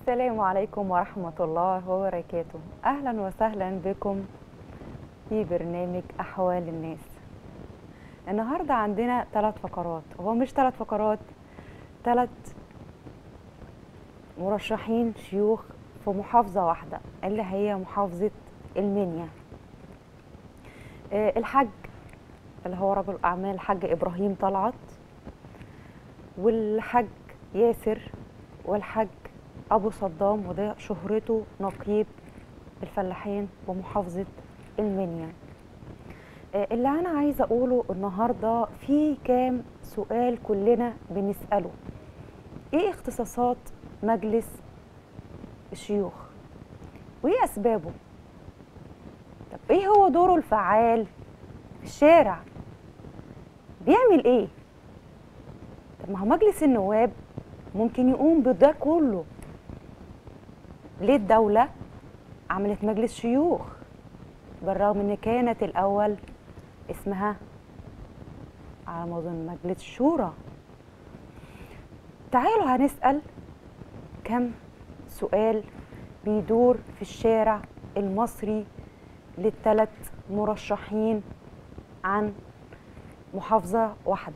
السلام عليكم ورحمة الله وبركاته أهلا وسهلا بكم في برنامج أحوال الناس النهاردة عندنا ثلاث فقرات هو مش ثلاث فقرات ثلاث مرشحين شيوخ في محافظة واحدة اللي هي محافظة المنيا آه، الحاج اللي هو رجل أعمال الحاج إبراهيم طلعت والحاج ياسر والحاج أبو صدام وده شهرته نقيب الفلاحين بمحافظة المنيا آه، اللي أنا عايزة أقوله النهاردة في كام سؤال كلنا بنسأله إيه اختصاصات مجلس الشيوخ وإيه أسبابه طب إيه هو دوره الفعال في الشارع بيعمل إيه طب ما هو مجلس النواب ممكن يقوم بده كله ليه الدولة عملت مجلس شيوخ بالرغم ان كانت الاول اسمها على ما اظن مجلس شورى تعالوا هنسأل كم سؤال بيدور في الشارع المصري للثلاث مرشحين عن محافظة واحدة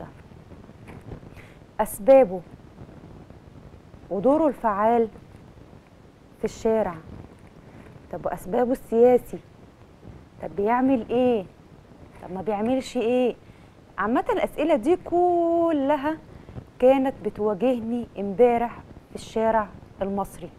أسبابه ودوره الفعال في الشارع طب وأسبابه السياسي طب بيعمل إيه طب ما بيعملش إيه عامة الأسئلة دي كلها كانت بتواجهني امبارح في الشارع المصري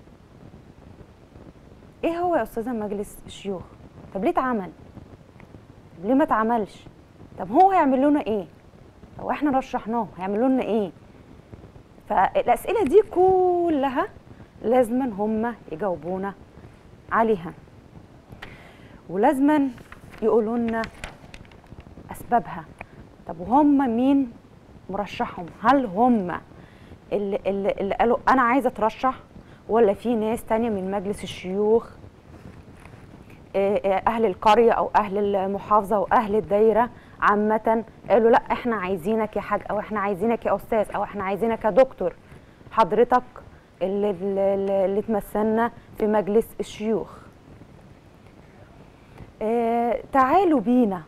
ايه هو يا استاذه مجلس الشيوخ طب ليه اتعمل طب ليه ما اتعملش طب هو هيعمل لنا ايه لو احنا رشحناه هيعمل لنا ايه فالاسئله دي كلها لازما هم يجاوبونا عليها ولازما يقولوا لنا اسبابها طب وهم مين مرشحهم هل هم اللي, اللي, اللي قالوا انا عايزه اترشح ولا في ناس تانية من مجلس الشيوخ آه، آه، اهل القريه او اهل المحافظه واهل الدايره عامه قالوا لا احنا عايزينك يا حاج او احنا عايزينك يا استاذ او احنا عايزينك يا دكتور حضرتك اللي, اللي, اللي تمثلنا في مجلس الشيوخ آه، تعالوا بينا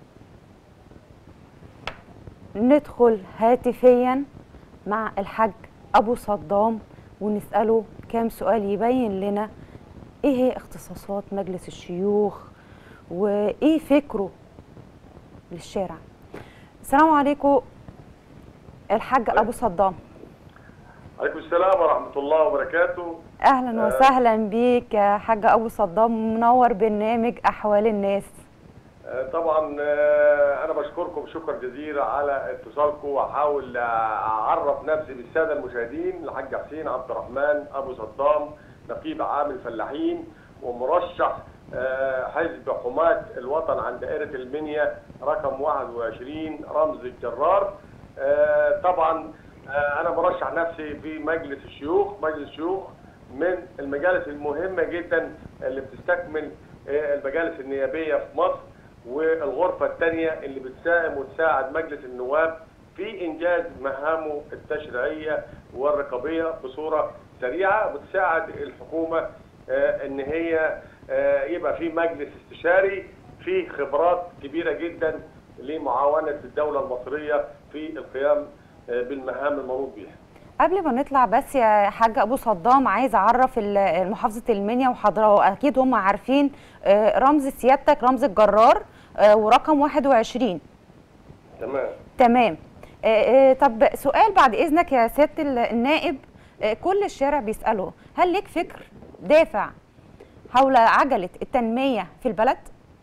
ندخل هاتفيا مع الحاج ابو صدام ونساله كام سؤال يبين لنا ايه هي اختصاصات مجلس الشيوخ وايه فكره للشارع السلام عليكم الحاج ابو صدام عليكم السلام ورحمة الله وبركاته اهلا وسهلا بيك يا حاج ابو صدام منور برنامج احوال الناس آه، طبعا آه، أنا بشكركم شكرا جزيلا على اتصالكم وأحاول آه، أعرف نفسي بالسادة المشاهدين الحاج حسين عبد الرحمن أبو صدام نقيب عام الفلاحين ومرشح آه، حزب حماة الوطن عن دائرة المنيا رقم 21 رمز الجرار آه، طبعا آه، أنا مرشح نفسي في مجلس الشيوخ مجلس الشيوخ من المجالس المهمة جدا اللي بتستكمل آه، المجالس النيابية في مصر والغرفة الثانية اللي بتساهم وتساعد مجلس النواب في إنجاز مهامه التشريعية والرقابية بصورة سريعة وتساعد الحكومة آه، إن هي آه، يبقى في مجلس استشاري فيه خبرات كبيرة جدا لمعاونة الدولة المصرية في القيام آه، بالمهام المنوط بها. قبل ما نطلع بس يا حاج ابو صدام عايز اعرف ال- محافظه المنيا وحضره اكيد هم عارفين آه، رمز سيادتك رمز الجرار آه، ورقم 21 تمام. تمام آه، آه، طب سؤال بعد اذنك يا سياده ال- النائب آه، كل الشارع بيساله هل ليك فكر دافع حول عجله التنميه في البلد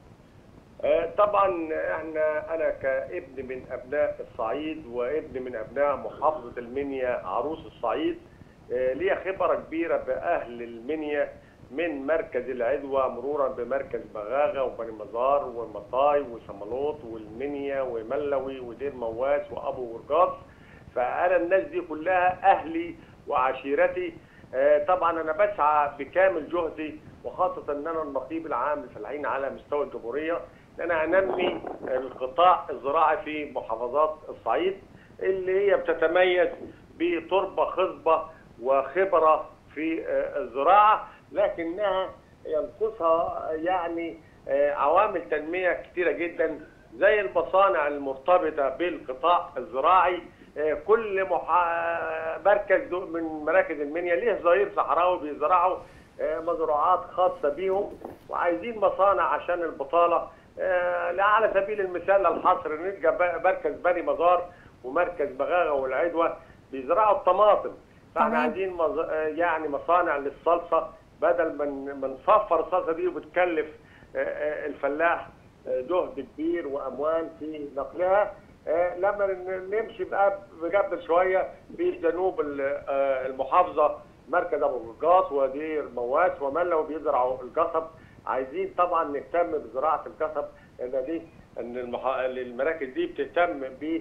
آه، طبعا احنا انا كابن من ابناء الصعيد وابن من ابناء محافظه المنيا عروس الصعيد آه، ليا خبره كبيره باهل المنيا من مركز العدوى مرورا بمركز بغاغه وبني مزار والمطاي وشمالوط والمنيا وملوي ودير مواس وابو ورقاص فانا الناس دي كلها اهلي وعشيرتي آه، طبعا انا بسعى بكامل جهدي وخاصه ان انا النقيب العام للفلاحين على مستوى الجمهوريه ان انا انمي القطاع الزراعي في محافظات الصعيد اللي هي بتتميز بتربه خصبه وخبره في آه، الزراعه لكنها ينقصها يعني آه، عوامل تنميه كثيره جدا زي المصانع المرتبطه بالقطاع الزراعي آه، كل محا... مركز دو- من مراكز المنيا ليه ظهير صحراوي بيزرعوا آه، مزروعات خاصه بيهم وعايزين مصانع عشان البطاله آه، لا على سبيل المثال الحصر نلقى ب- مركز بني مزار ومركز بغاغه والعدوى بيزرعوا الطماطم فاحنا تمام. عايزين مز... آه، يعني مصانع للصلصه بدل ما ن- ما نصفر الصلصه دي وبتكلف آه، آه، الفلاح آه، جهد كبير واموال في نقلها آه، لما ن- نمشي بقى بجبل شويه في جنوب ال- آه، المحافظه مركز ابو القاص ودير مواس وملا وبيزرعوا القصب عايزين طبعا نهتم بزراعه القصب لان دي ان المح... المراكز دي بتهتم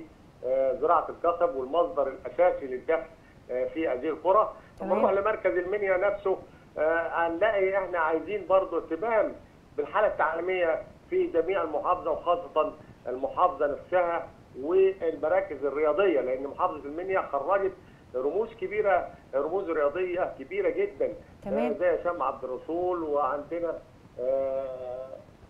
بزراعه القصب والمصدر الاساسي للدخل آه، في هذه القرى تمام. نروح لمركز المنيا نفسه آه، هنلاقي احنا عايزين برضو اهتمام بالحاله التعليميه في جميع المحافظه وخاصه المحافظه نفسها والمراكز الرياضيه لان محافظه المنيا خرجت رموز كبيره رموز رياضيه كبيره جدا تمام. آه، زي هشام عبد الرسول وعندنا آه،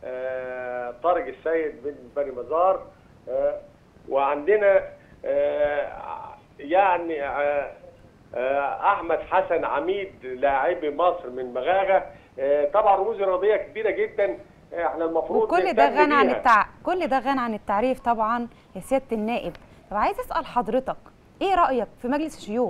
آه، طارق السيد بن بني مزار آه، وعندنا آه، يعني آه، آه، احمد حسن عميد لاعبي مصر من مغاغه آه، طبعا رموز رياضيه كبيره جدا آه، احنا المفروض وكل ده نهتم غني عن بيها. التع... كل ده غني عن التعريف طبعا يا سياده النائب طب عايز اسال حضرتك ايه رايك في مجلس الشيوخ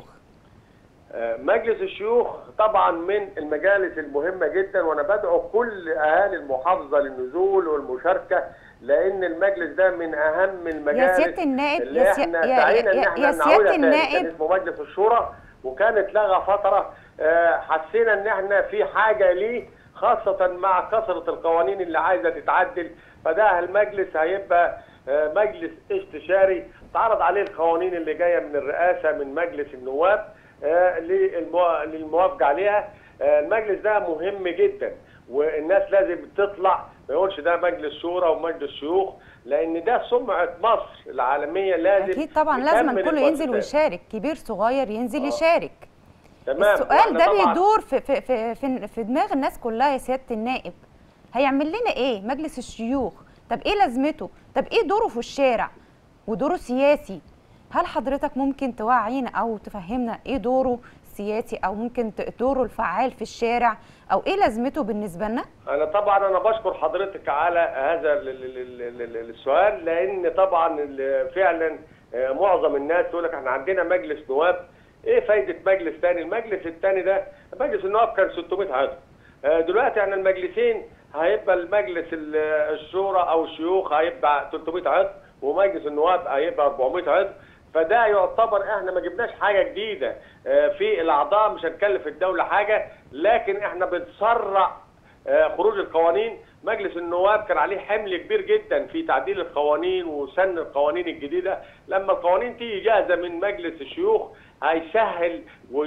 آه، مجلس الشيوخ طبعا من المجالس المهمة جدا وانا بدعو كل اهالي المحافظة للنزول والمشاركة لان المجلس ده من اهم المجالس سيادة النائب، اللي يا سي- احنا يا- سعينا ان يا- احنا يا نعودها سيادة تاني. النائب. كان اسمه مجلس الشورى وكانت لغى فترة آه، حسينا ان احنا في حاجة ليه خاصة مع كثرة القوانين اللي عايزة تتعدل فده المجلس هيبقى آه، مجلس استشاري تعرض عليه القوانين اللي جاية من الرئاسة من مجلس النواب آه، للموا- للموافقة عليها آه، المجلس ده مهم جدا والناس لازم تطلع ما يقولش ده مجلس شورى ومجلس شيوخ لان ده سمعة مصر العالمية لازم اكيد طبعا لازم يكمل الكل ينزل المؤسسات. ويشارك كبير صغير ينزل آه. يشارك تمام السؤال وإحنا ده طبعاً- بيدور في في في في, في دماغ الناس كلها يا سياده النائب هيعمل لنا ايه مجلس الشيوخ طب ايه لازمته طب ايه دوره في الشارع ودوره سياسي هل حضرتك ممكن توعينا او تفهمنا ايه دوره السياسي او ممكن ت- دوره الفعال في الشارع او ايه لازمته بالنسبه لنا انا طبعا انا بشكر حضرتك على هذا ال- ال- ال- ال- ال- السؤال لان طبعا ال- فعلا آه، معظم الناس تقول لك احنا عندنا مجلس نواب ايه فايده مجلس تاني المجلس التاني ده مجلس النواب كان 600 عضو آه، دلوقتي احنا المجلسين هيبقى المجلس ال- الشورى او الشيوخ هيبقى 300 عضو ومجلس النواب هيبقى 400 عضو فده يعتبر احنا ما جبناش حاجه جديده آه، في الاعضاء مش هنكلف الدوله حاجه لكن احنا بنسرع آه، خروج القوانين مجلس النواب كان عليه حمل كبير جدا في تعديل القوانين وسن القوانين الجديده لما القوانين تيجي جاهزه من مجلس الشيوخ هيسهل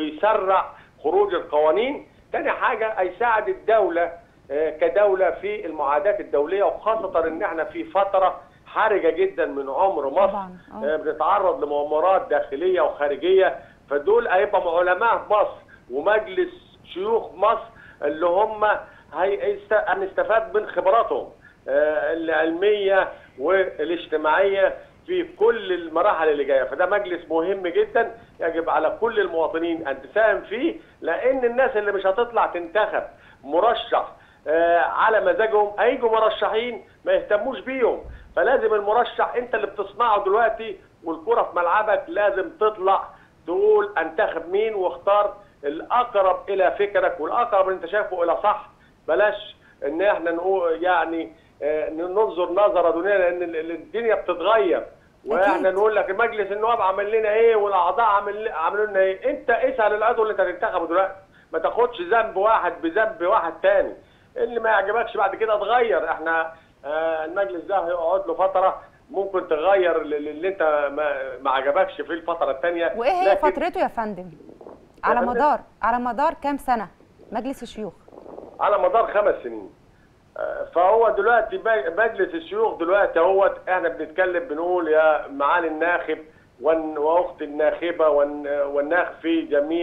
ويسرع خروج القوانين تاني حاجه هيساعد الدوله آه، كدوله في المعادات الدوليه وخاصه ان احنا في فتره حرجه جدا من عمر مصر طبعاً، آه. آه، بنتعرض لمؤامرات داخليه وخارجيه فدول هيبقى علماء مصر ومجلس شيوخ مصر اللي هم هيست- هنستفاد من خبراتهم آه، العلميه والاجتماعيه في كل المراحل اللي جايه فده مجلس مهم جدا يجب على كل المواطنين ان تساهم فيه لان الناس اللي مش هتطلع تنتخب مرشح آه، على مزاجهم هيجوا مرشحين ما يهتموش بيهم فلازم المرشح انت اللي بتصنعه دلوقتي والكره في ملعبك لازم تطلع تقول انتخب مين واختار الاقرب الى فكرك والاقرب اللي انت شايفه الى صح بلاش ان احنا نقول يعني آه، ننظر نظره دونيه لان ال- ال- الدنيا بتتغير واحنا أكيد. نقول لك مجلس النواب عمل لنا ايه والاعضاء عمل عملوا لنا ايه انت اسال العضو اللي انت هتنتخبه دلوقتي ما تاخدش ذنب واحد بذنب واحد تاني اللي ما يعجبكش بعد كده اتغير احنا آه، المجلس ده هيقعد له فتره ممكن تغير اللي اللي انت ما, ما عجبكش في الفتره الثانيه وايه هي فترته يا فندم على فندم؟ مدار على مدار كام سنه مجلس الشيوخ على مدار خمس سنين آه، فهو دلوقتي مج- مجلس الشيوخ دلوقتي هو احنا بنتكلم بنقول يا معالي الناخب والن- واخت الناخبه والن- والناخب في جميع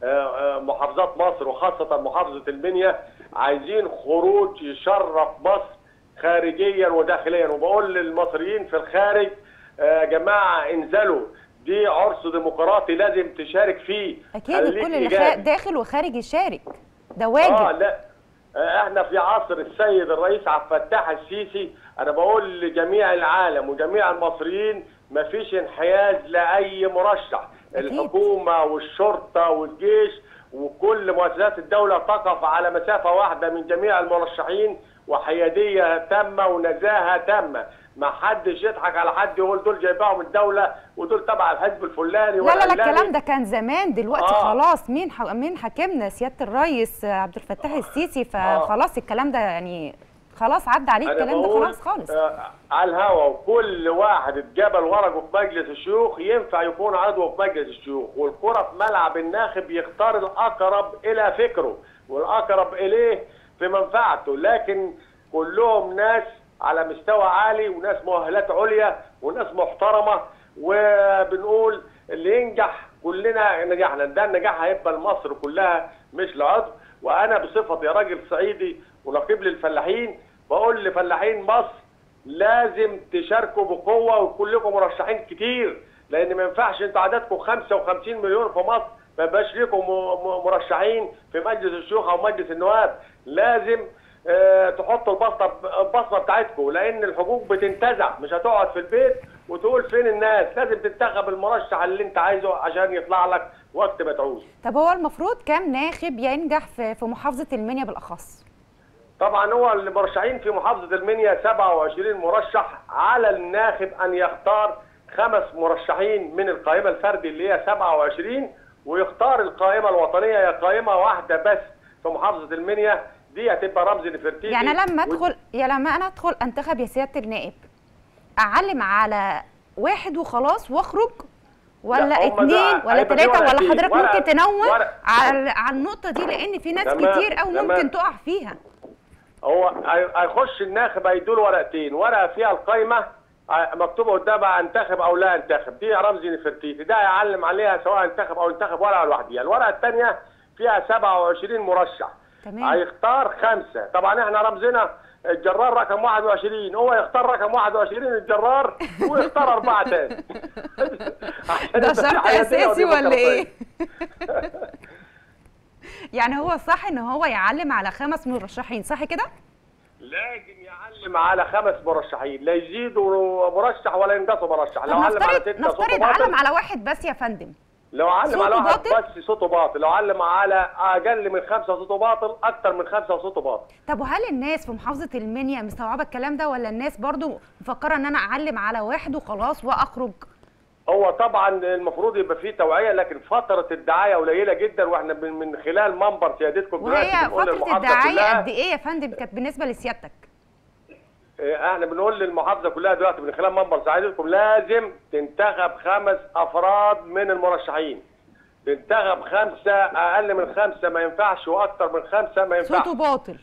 آه، آه، محافظات مصر وخاصه محافظه المنيا عايزين خروج يشرف مصر خارجيا وداخليا وبقول للمصريين في الخارج آه، يا جماعه انزلوا دي عرس ديمقراطي لازم تشارك فيه اكيد خليك الكل اللي إيجابي. خا- داخل وخارج يشارك ده اه واجب لا آه، احنا في عصر السيد الرئيس عبد الفتاح السيسي انا بقول لجميع العالم وجميع المصريين مفيش انحياز لاي مرشح أكيد. الحكومه والشرطه والجيش وكل مؤسسات الدوله تقف على مسافه واحده من جميع المرشحين وحياديه تامه ونزاهه تامه ما حدش يضحك على حد يقول دول جايباهم الدوله ودول تبع الحزب الفلاني لا لا لا والعلاني. الكلام ده كان زمان دلوقتي آه. خلاص مين ح... مين حاكمنا سياده الرئيس عبد الفتاح السيسي فخلاص الكلام ده يعني خلاص عدى عليه أنا الكلام ده بقول، خلاص خالص آه على الهوا وكل واحد اتجبل ورقه في مجلس الشيوخ ينفع يكون عضو في مجلس الشيوخ والكرة في ملعب الناخب يختار الأقرب إلى فكره والأقرب إليه في منفعته لكن كلهم ناس على مستوى عالي وناس مؤهلات عليا وناس محترمة وبنقول اللي ينجح كلنا نجحنا ده النجاح هيبقى لمصر كلها مش لعضو وانا بصفتي راجل صعيدي ونقيب للفلاحين بقول لفلاحين مصر لازم تشاركوا بقوه ويكون لكم مرشحين كتير لان ما ينفعش انتوا عددكم 55 مليون في مصر ما يبقاش لكم م- م- مرشحين في مجلس الشيوخ او مجلس النواب لازم آه، تحطوا البصمه البصمه بتاعتكم لان الحقوق بتنتزع مش هتقعد في البيت وتقول فين الناس لازم تنتخب المرشح اللي انت عايزه عشان يطلع لك وقت ما تعوزه طب هو المفروض كام ناخب ينجح في في محافظه المنيا بالاخص طبعا هو المرشحين في محافظة المنيا 27 مرشح على الناخب أن يختار خمس مرشحين من القائمة الفردي اللي هي 27 ويختار القائمة الوطنية هي قائمة واحدة بس في محافظة المنيا دي هتبقى رمز نفرتيتي يعني لما و- ادخل يا لما انا ادخل انتخب يا سياده النائب اعلم على واحد وخلاص واخرج ولا لا، هم ده اتنين ولا هيبقى فيه تلاته ولا ورقتين. حضرتك ورق- ممكن تنوه ورق. على على النقطه دي لان في ناس تمام، كتير قوي تمام. ممكن تقع فيها هو هي- هيخش الناخب هيدوا له ورقتين ورقه فيها القايمه ع- مكتوبه قدامها انتخب او لا انتخب دي رمز نفرتيتي ده هيعلم عليها سواء انتخب او انتخب ورقه لوحدها الورقه الثانيه فيها 27 مرشح تمام. هيختار خمسه طبعا احنا رمزنا الجرار رقم 21 هو يختار رقم 21 الجرار ويختار اربعه تاني عشان ده يبقى في شرط حيادية اساسي ولا وديمقراطية. ايه يعني هو صح ان هو يعلم على خمس مرشحين صح كده لازم يعلم على خمس مرشحين لا يزيدوا مرشح ولا ينقصوا مرشح طب لو علم على نفترض ستة صوته نفترض باطل علم على واحد بس يا فندم لو علم صوته على واحد باطل؟ بس صوته باطل لو علم على اقل من خمسه صوته باطل اكتر من خمسه صوته باطل طب وهل الناس في محافظه المنيا مستوعبه الكلام ده ولا الناس برضو مفكره ان انا اعلم على واحد وخلاص واخرج هو طبعا المفروض يبقى فيه توعيه لكن فتره الدعايه قليله جدا واحنا من من خلال منبر سيادتكم دلوقتي وهي بنقول فتره للمحافظة الدعايه كلها- قد ايه يا فندم كانت بالنسبه لسيادتك إيه، احنا بنقول للمحافظه كلها دلوقتي من خلال منبر سعادتكم لازم تنتخب خمس افراد من المرشحين تنتخب خمسه اقل من خمسه ما ينفعش واكتر من خمسه ما ينفعش صوته باطل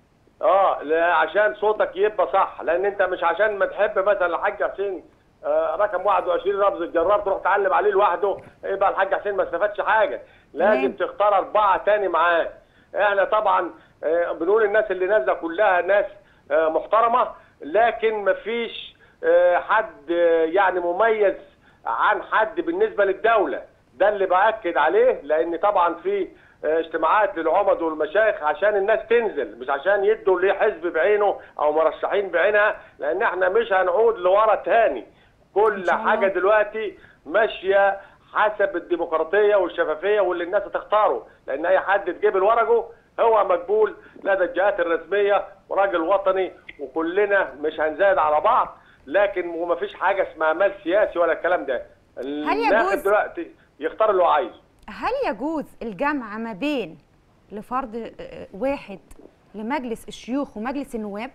اه لا عشان صوتك يبقى صح لان انت مش عشان ما تحب مثلا الحاج حسين آه رقم 21 رمز الجرار تروح تعلم عليه لوحده يبقى الحاج حسين ما استفادش حاجه لازم تمام. تختار اربعه تاني معاه احنا طبعا آه بنقول الناس اللي نازله كلها ناس آه محترمه لكن مفيش آه حد آه يعني مميز عن حد بالنسبه للدوله ده اللي باكد عليه لان طبعا في آه، اجتماعات للعمد والمشايخ عشان الناس تنزل مش عشان يدوا ليه حزب بعينه او مرشحين بعينها لان احنا مش هنعود لورا تاني إن كل شاء الله. حاجه دلوقتي ماشيه حسب الديمقراطيه والشفافيه واللي الناس تختاره لان اي حد تجيب ورقه هو مقبول لدى الجهات الرسميه وراجل وطني وكلنا مش هنزايد على بعض لكن ومفيش حاجه اسمها مال سياسي ولا الكلام ده الناخب يجوز- دلوقتي يختار اللي هو عايزه هل يجوز الجمع ما بين لفرد آه، واحد لمجلس الشيوخ ومجلس النواب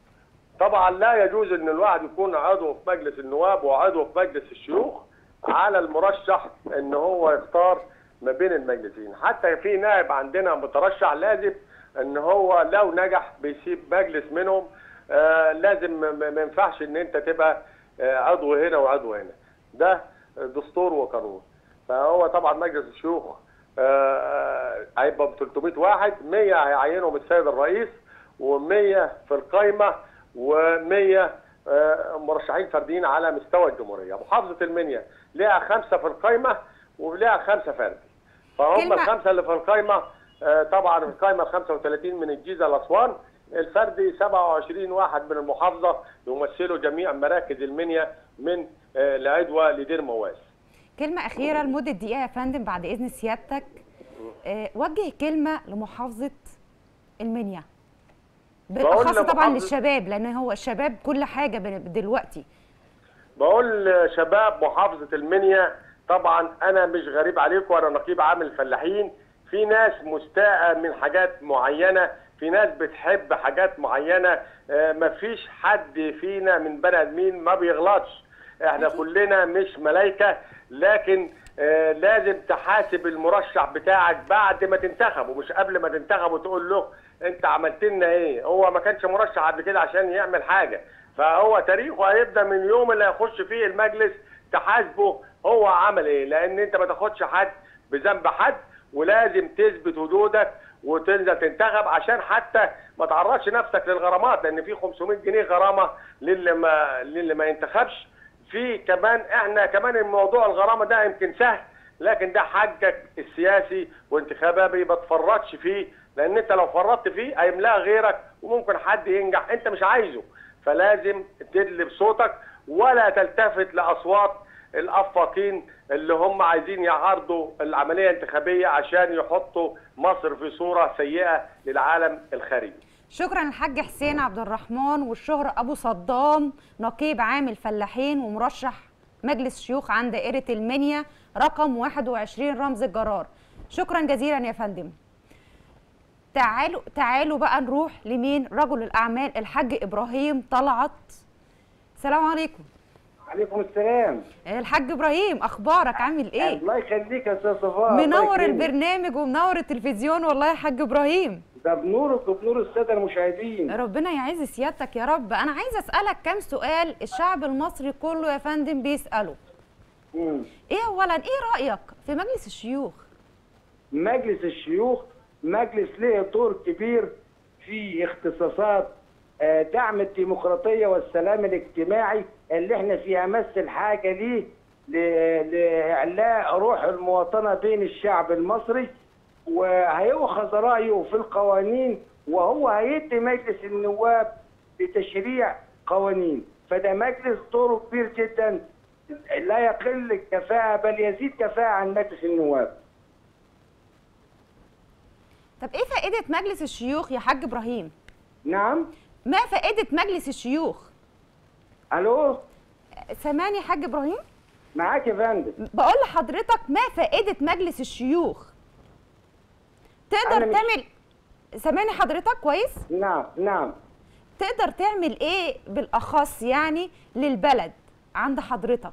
طبعا لا يجوز ان الواحد يكون عضو في مجلس النواب وعضو في مجلس الشيوخ على المرشح ان هو يختار ما بين المجلسين حتى في نائب عندنا مترشح لازم ان هو لو نجح بيسيب مجلس منهم آه لازم ما- ما ما ينفعش ان انت تبقى آه عضو هنا وعضو هنا ده دستور وقانون فهو طبعا مجلس الشيوخ آه، هيبقى ب 300 واحد 100 هيعينهم السيد الرئيس و100 في القايمه و100 مرشحين فرديين على مستوى الجمهوريه محافظه المنيا لها خمسه في القايمه ولها خمسه فردي فهم كلمة- الخمسه اللي في القايمه آه، طبعا القايمه 35 من الجيزه لاسوان الفردي 27 واحد من المحافظه يمثلوا جميع مراكز المنيا من آه، العدوى لدير مواس كلمة أخيرة لمدة دقيقة يا فندم بعد إذن سيادتك آه، وجه كلمة لمحافظة المنيا بالأخص طبعا لمحافظة- للشباب لأن هو الشباب كل حاجة بن- دلوقتي بقول شباب محافظة المنيا طبعا أنا مش غريب عليكم أنا نقيب عام الفلاحين في ناس مستاءة من حاجات معينة في ناس بتحب حاجات معينة آه، مفيش حد فينا من بني آدمين ما بيغلطش احنا كلنا مش ملايكة لكن آه، لازم تحاسب المرشح بتاعك بعد ما تنتخبه مش قبل ما تنتخبه تقول له انت عملت لنا ايه هو ما كانش مرشح قبل كده عشان يعمل حاجة فهو تاريخه هيبدا من اليوم اللي هيخش فيه المجلس تحاسبه هو عمل ايه لان انت ما تاخدش حد بذنب حد ولازم تثبت حدودك وتنزل تنتخب عشان حتى ما تعرضش نفسك للغرامات لان في 500 جنيه غرامه للي ما للي ما ينتخبش في كمان احنا كمان الموضوع الغرامه ده يمكن سهل لكن ده حقك السياسي وانتخابي ما تفرطش فيه لان انت لو فرطت فيه هيملاها غيرك وممكن حد ينجح انت مش عايزه فلازم تدلي بصوتك ولا تلتفت لاصوات الافاقين اللي هم عايزين يعارضوا العمليه الانتخابيه عشان يحطوا مصر في صوره سيئه للعالم الخارجي شكرا الحاج حسين عبد الرحمن والشهر ابو صدام نقيب عام الفلاحين ومرشح مجلس شيوخ عن دائره المنيا رقم 21 رمز الجرار شكرا جزيلا يا فندم تعالوا تعالوا بقى نروح لمين رجل الاعمال الحاج ابراهيم طلعت السلام عليكم عليكم السلام الحاج ابراهيم اخبارك عامل ايه الله يخليك يا استاذ صفاء الله منور يكرمك. البرنامج ومنور التلفزيون والله يا حاج ابراهيم ده بنورك وبنور الساده المشاهدين ربنا يعز سيادتك يا رب انا عايزه اسالك كام سؤال الشعب المصري كله يا فندم بيساله مم. ايه اولا ايه رايك في مجلس الشيوخ مجلس الشيوخ مجلس له دور كبير في اختصاصات آه، دعم الديمقراطيه والسلام الاجتماعي اللي احنا في امس الحاجه ليه ل- لاعلاء روح المواطنه بين الشعب المصري وهيؤخذ رايه في القوانين وهو هيدي مجلس النواب لتشريع قوانين فده مجلس دوره كبير جدا لا يقل الكفاءه بل يزيد كفاءه عن مجلس النواب طب ايه فائده مجلس الشيوخ يا حاج ابراهيم نعم ما فائده مجلس الشيوخ الو سامعني يا حاج ابراهيم معاك يا فندم بقول لحضرتك ما فائده مجلس الشيوخ تقدر أنا مش- تعمل سامعني حضرتك كويس نعم نعم تقدر تعمل ايه بالاخص يعني للبلد عند حضرتك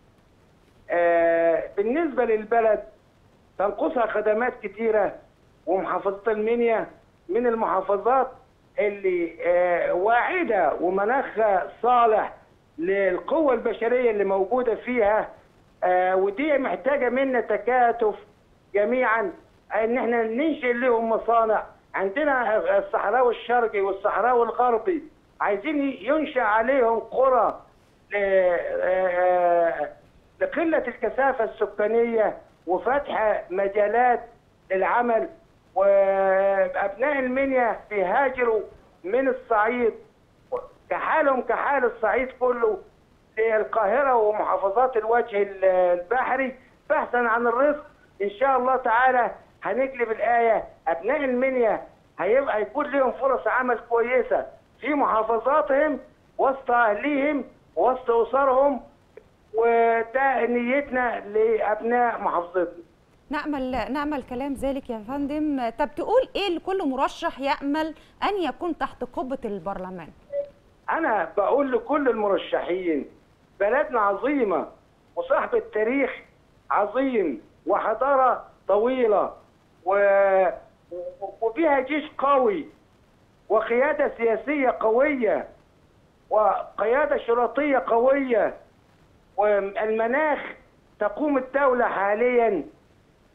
آه بالنسبه للبلد تنقصها خدمات كتيره ومحافظه المنيا من المحافظات اللي آه واعده ومناخها صالح للقوه البشريه اللي موجوده فيها آه ودي محتاجه منا تكاتف جميعا ان احنا ننشئ لهم مصانع عندنا الصحراوي الشرقي والصحراوي الغربي عايزين ينشأ عليهم قرى ل- آه، لقلة الكثافة السكانية وفتح مجالات للعمل وأبناء المنيا بيهاجروا من الصعيد كحالهم كحال الصعيد كله للقاهرة ومحافظات الوجه ال- البحري بحثا عن الرزق إن شاء الله تعالى هنقلب الآية أبناء المنيا هيبقى يكون لهم فرص عمل كويسة في محافظاتهم وسط أهليهم وسط أسرهم وده نيتنا لأبناء محافظتنا نأمل نأمل كلام ذلك يا فندم طب تقول ايه لكل مرشح يأمل ان يكون تحت قبة البرلمان أنا بقول لكل المرشحين بلدنا عظيمة وصاحبة تاريخ عظيم وحضارة طويلة و... وبها جيش قوي وقيادة سياسية قوية وقيادة شرطية قوية والمناخ تقوم الدولة حاليا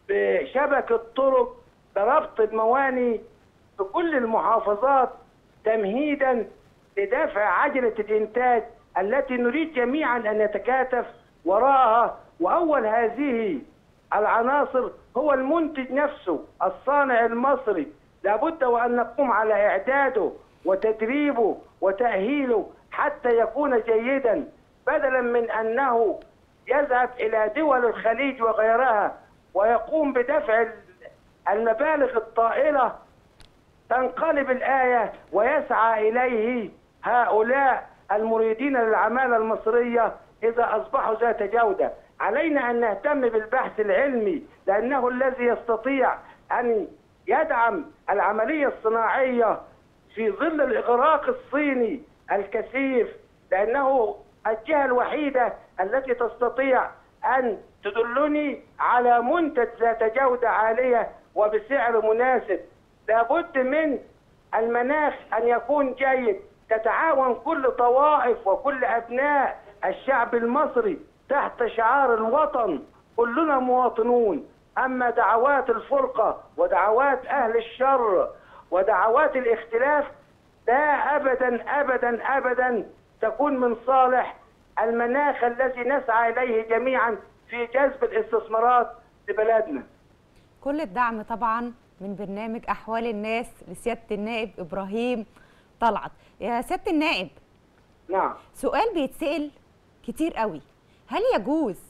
بشبكة طرق لربط المواني في كل المحافظات تمهيدا لدفع عجلة الإنتاج التي نريد جميعا أن نتكاتف وراءها وأول هذه العناصر هو المنتج نفسه الصانع المصري لابد وأن نقوم على إعداده وتدريبه وتأهيله حتى يكون جيدا بدلا من أنه يذهب إلى دول الخليج وغيرها ويقوم بدفع المبالغ الطائلة تنقلب الآية ويسعى إليه هؤلاء المريدين للعمالة المصرية إذا أصبحوا ذات جودة علينا أن نهتم بالبحث العلمي لأنه الذي يستطيع أن يدعم العملية الصناعية في ظل الإغراق الصيني الكثيف لأنه الجهة الوحيدة التي تستطيع أن تدلني على منتج ذات جودة عالية وبسعر مناسب لابد من المناخ أن يكون جيد تتعاون كل طوائف وكل أبناء الشعب المصري تحت شعار الوطن كلنا مواطنون أما دعوات الفرقة ودعوات أهل الشر ودعوات الاختلاف لا أبدا أبدا أبدا تكون من صالح المناخ الذي نسعى إليه جميعا في جذب الاستثمارات لبلدنا كل الدعم طبعا من برنامج احوال الناس لسياده النائب ابراهيم طلعت يا سياده النائب نعم سؤال بيتسال كتير قوي هل يجوز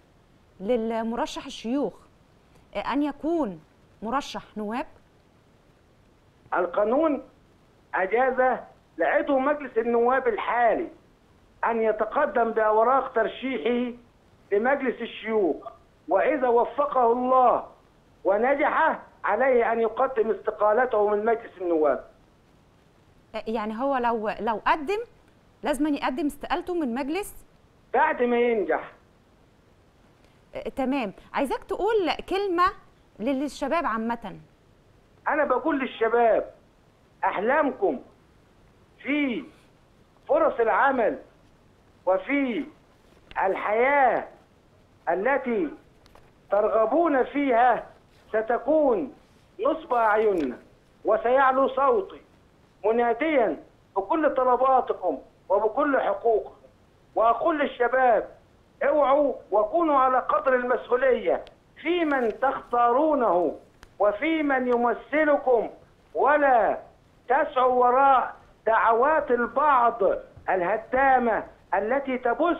للمرشح الشيوخ ان يكون مرشح نواب القانون أجاز لعضو مجلس النواب الحالي أن يتقدم بأوراق ترشيحه لمجلس الشيوخ وإذا وفقه الله ونجح عليه أن يقدم استقالته من مجلس النواب يعني هو لو لو قدم لازم يقدم استقالته من مجلس بعد ما ينجح آه، تمام عايزاك تقول كلمه للشباب عامه أنا بقول للشباب أحلامكم في فرص العمل وفي الحياة التي ترغبون فيها ستكون نصب أعيننا وسيعلو صوتي مناديا بكل طلباتكم وبكل حقوقكم وأقول للشباب اوعوا وكونوا على قدر المسؤولية في من تختارونه وفي من يمثلكم ولا تسعوا وراء دعوات البعض الهدامة التي تبث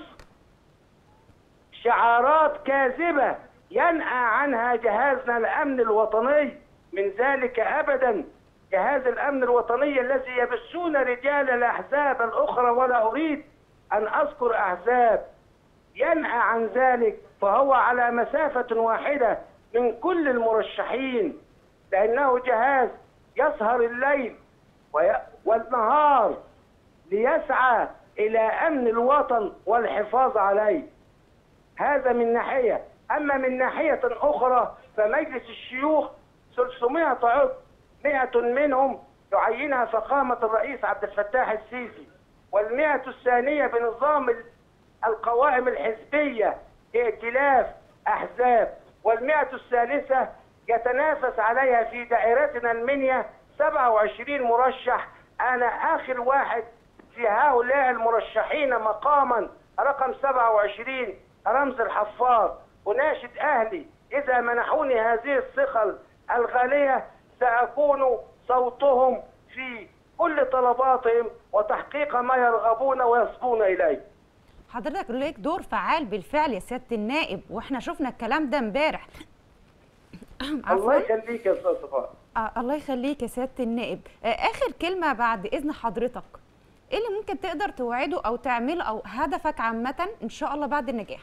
شعارات كاذبة ينأى عنها جهازنا الأمن الوطني من ذلك أبدا جهاز الأمن الوطني الذي يبثون رجال الأحزاب الأخرى ولا أريد أن أذكر أحزاب ينأى عن ذلك فهو على مسافة واحدة من كل المرشحين لأنه جهاز يسهر الليل وي- والنهار ليسعى إلى أمن الوطن والحفاظ عليه هذا من ناحية أما من ناحية أخرى فمجلس الشيوخ 300 عضو 100 منهم يعينها فخامة الرئيس عبد الفتاح السيسي والمئة الثانية بنظام ال- القوائم الحزبية ائتلاف أحزاب والمئة الثالثة يتنافس عليها في دائرتنا المنيا 27 مرشح أنا آخر واحد في هؤلاء المرشحين مقاما رقم 27 رمز الحفاظ أناشد أهلي إذا منحوني هذه الثقل الغالية سأكون صوتهم في كل طلباتهم وتحقيق ما يرغبون ويصبون إليه حضرتك ليك دور فعال بالفعل يا سياده النائب واحنا شفنا الكلام ده امبارح الله عفوا يخليك يا أستاذ صفاء آه الله يخليك يا سياده النائب آه اخر كلمه بعد اذن حضرتك ايه اللي ممكن تقدر توعده او تعمله او هدفك عامه ان شاء الله بعد النجاح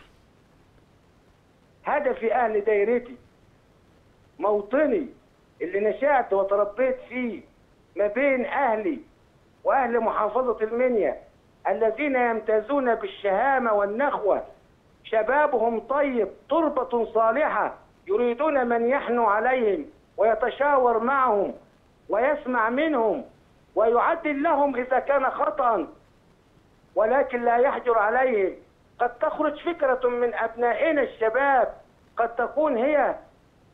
هدفي أهل دايرتي موطني اللي نشأت وتربيت فيه ما بين أهلي وأهل محافظة المنيا الذين يمتازون بالشهامة والنخوة شبابهم طيب تربة صالحة يريدون من يحنو عليهم ويتشاور معهم ويسمع منهم ويعدل لهم إذا كان خطأ ولكن لا يحجر عليهم قد تخرج فكرة من أبنائنا الشباب قد تكون هي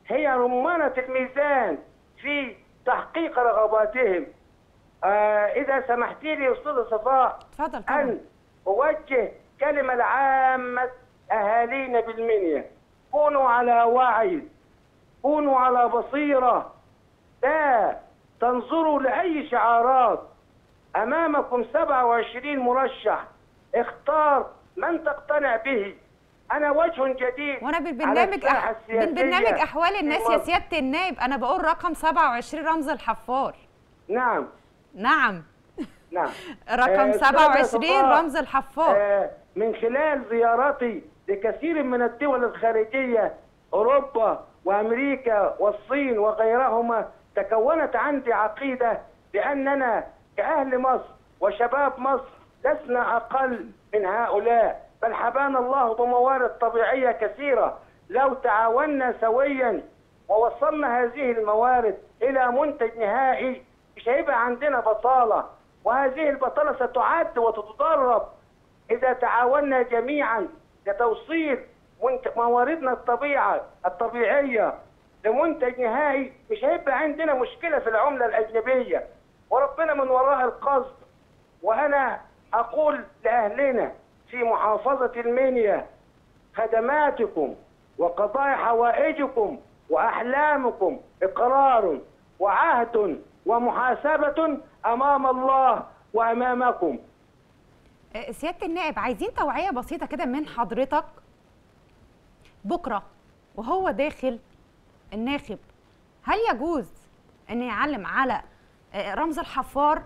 هي رمانة الميزان في تحقيق رغباتهم آه إذا سمحت لي يا أستاذ صفاء اتفضل طبعا أن أوجه كلمة لعامة أهالينا بالمنيا كونوا على وعي كونوا على بصيرة لا تنظروا لأي شعارات أمامكم 27 مرشح اختار من تقتنع به أنا وجه جديد وانا على بالبرنامج الساحة أح... السياسية بالبرنامج احوال في الناس يا مصر. سياده النائب انا بقول رقم 27 رمز الحفار نعم نعم نعم رقم آه، 27 صفاء، رمز الحفار آه، من خلال زيارتي لكثير من الدول الخارجية أوروبا وأمريكا والصين وغيرهما تكونت عندي عقيدة بأننا كأهل مصر وشباب مصر لسنا أقل من هؤلاء بل حبانا الله بموارد طبيعية كثيرة لو تعاوننا سويا ووصلنا هذه الموارد إلى منتج نهائي مش هيبقى عندنا بطالة وهذه البطالة ستعد وتتدرب إذا تعاوننا جميعا لتوصيل منت- مواردنا الطبيعة الطبيعية لمنتج نهائي مش هيبقى عندنا مشكلة في العملة الأجنبية وربنا من وراء القصد وأنا أقول لأهلنا في محافظة المنيا خدماتكم وقضاء حوائجكم وأحلامكم إقرار وعهد ومحاسبة أمام الله وأمامكم آه، سياده النائب عايزين توعيه بسيطه كده من حضرتك بكره وهو داخل الناخب هل يجوز ان يعلم على آه، رمز الحفار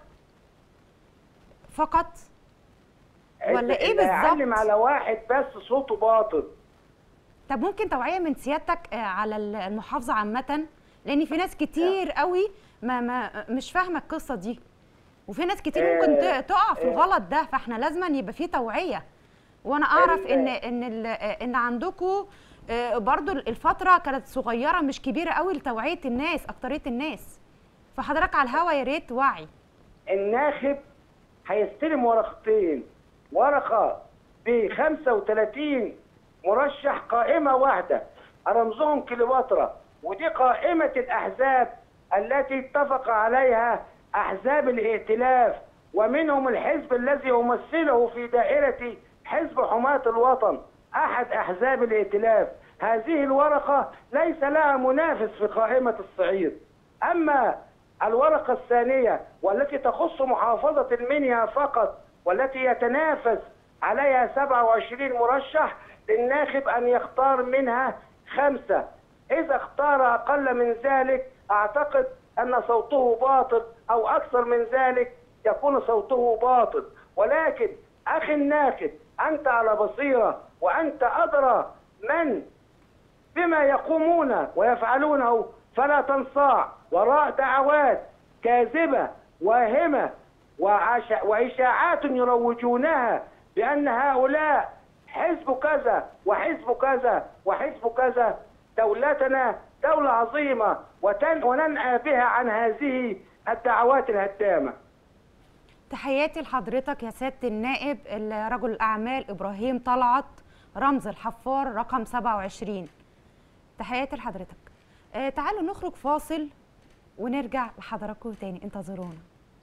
فقط ولا ايه اللي هيعلم بالظبط على واحد بس صوته باطل طب ممكن توعيه من سيادتك آه، على ال- المحافظه عامه لان في ناس كتير قوي ما ما مش فاهمه القصه دي وفي ناس كتير ممكن آه، ت- تقع في آه. الغلط ده فاحنا لازم يبقى في توعيه وانا اعرف ال- ان ان ال- آه، ان عندكم برضو الفتره كانت صغيره مش كبيره قوي لتوعيه الناس اكتريه الناس فحضرتك على الهوا يا ريت وعي الناخب هيستلم ورقتين ورقة ب 35 مرشح قائمة واحدة رمزهم كليوباترا ودي قائمة الأحزاب التي اتفق عليها أحزاب الائتلاف ومنهم الحزب الذي يمثله في دائرة حزب حماة الوطن أحد أحزاب الائتلاف هذه الورقة ليس لها منافس في قائمة الصعيد أما الورقة الثانية والتي تخص محافظة المنيا فقط والتي يتنافس عليها 27 مرشح للناخب أن يختار منها خمسة إذا اختار أقل من ذلك أعتقد أن صوته باطل أو أكثر من ذلك يكون صوته باطل ولكن أخي الناخب أنت على بصيرة وأنت أدرى من بما يقومون ويفعلونه فلا تنصاع وراء دعوات كاذبة واهمة وعش- وإشاعات يروجونها بأن هؤلاء حزب كذا وحزب كذا وحزب كذا دولتنا دولة عظيمة وتن وننأى بها عن هذه الدعوات الهدامة تحياتي لحضرتك يا سياده النائب رجل الاعمال ابراهيم طلعت رمز الحفار رقم 27 تحياتي لحضرتك آه تعالوا نخرج فاصل ونرجع لحضراتكم تاني انتظرونا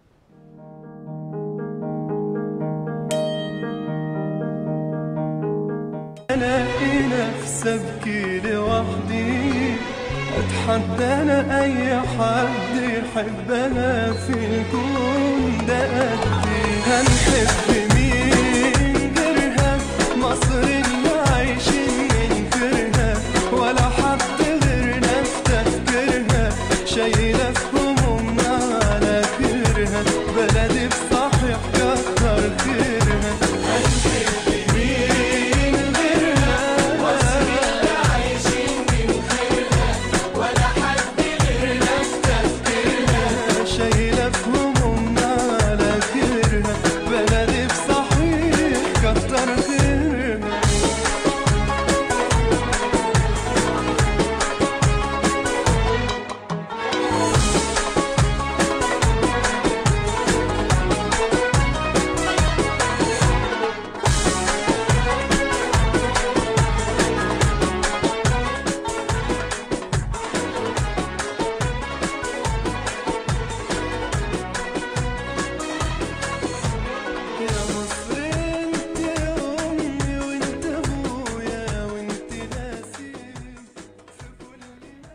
الاقي نفسي ابكي لوحدي اتحدى انا اي حد يحب انا في الكون ده قدي هنحب مين غيرها مصر اللي عايشين ننكرها ولا حد غيرنا في تفكيرها شايله في همومنا على كرها بلدي بصحيح كتر خيرها هنحب مين غيرها مصر اللي عايشين ننكرها ولا حد غيرنا في تفكيرها شايله في همومنا على كرها بلدي بصحيح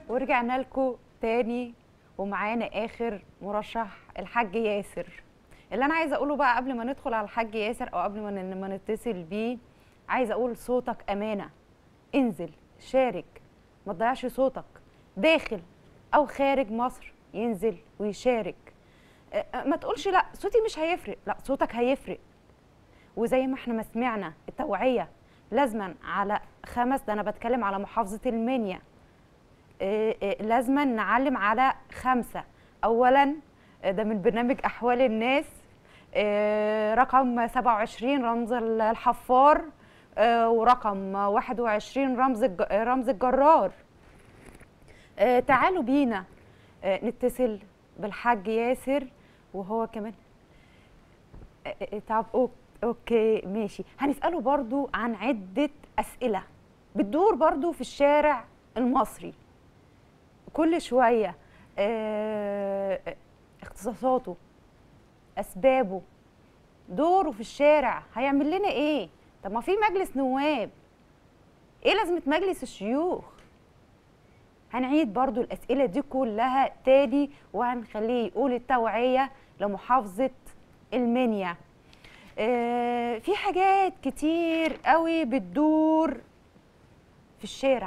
ورجعنا لكم تاني ومعانا اخر مرشح الحاج ياسر اللي انا عايزه اقوله بقى قبل ما ندخل على الحاج ياسر او قبل ما ن- ما نتصل بيه عايزه اقول صوتك امانه انزل شارك ما تضيعش صوتك داخل او خارج مصر ينزل ويشارك أه، أه، ما تقولش لا صوتي مش هيفرق لا صوتك هيفرق وزي ما احنا ما سمعنا التوعيه لازما على خمس ده انا بتكلم على محافظه المنيا آه، آه، لازما نعلم على خمسه اولا آه، ده من برنامج احوال الناس آه، رقم 27 رمز ال- الحفار آه، ورقم 21 رمز الج- رمز الجرار آه، تعالوا بينا آه، نتصل بالحاج ياسر وهو كمان آه، آه، طب أوك- اوكي ماشي هنساله برضو عن عده اسئله بتدور برضو في الشارع المصري كل شويه آه، آه، اختصاصاته اسبابه دوره في الشارع هيعمل لنا ايه طب ما في مجلس نواب ايه لازمه مجلس الشيوخ هنعيد برضو الاسئله دي كلها تاني وهنخليه يقول التوعيه لمحافظه المنيا آه، في حاجات كتير قوي بتدور في الشارع